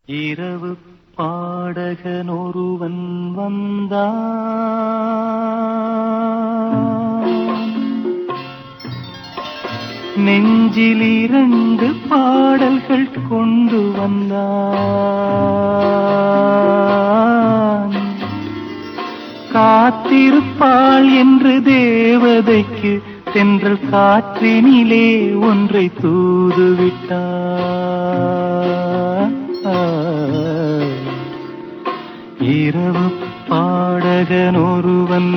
இரவு பாடகன் ஒருவன் வந்தான் நெஞ்சில் இரண்டு பாடல்கள் கொண்டு வந்தான் காத்திருப்பாள் என்று தேவதைக்கு தென்றல் காற்றினிலே ஒன்றை தூதுவிட்டான் இரவு பாடகன் ஒருவன்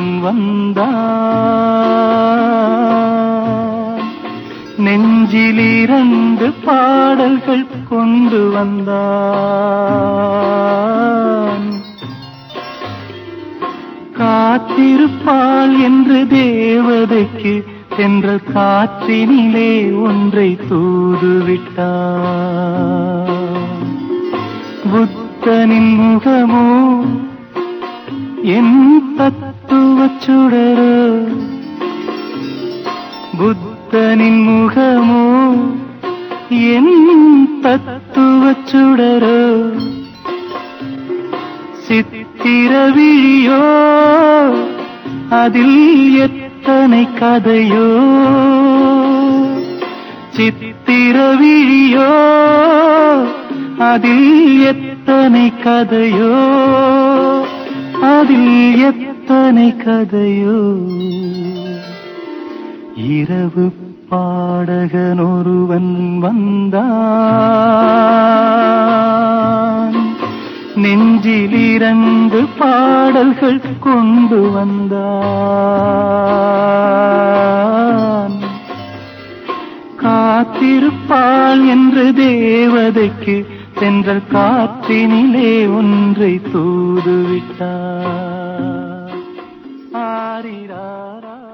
வந்தான் நெஞ்சில் இரண்டு பாடல்கள் கொண்டு வந்தான் காத்திருப்பாள் என்று தேவதைக்கு சென்ற காற்றினிலே ஒன்றை தூதுவிட்டான் புத்தனின் முகமோ என் தத்துவச் சுடரோ புத்தனின் முகமோ என் தத்துவச் சுடரோ சித்திரவிழியோ அதில் எத்தனை கதையோ சித்திரவிழியோ அதில் எத்தனை கதையோ அதில் எத்தனை கதையோ இரவு பாடகன் ஒருவன் வந்தான் நெஞ்சில் இரண்டு பாடல்கள் கொண்டு வந்தான் காத்திருப்பாள் என்று தேவதைக்கு சென்ற காற்றினிலே ஒன்றை தூதுவிட்டார் ஆரிராரா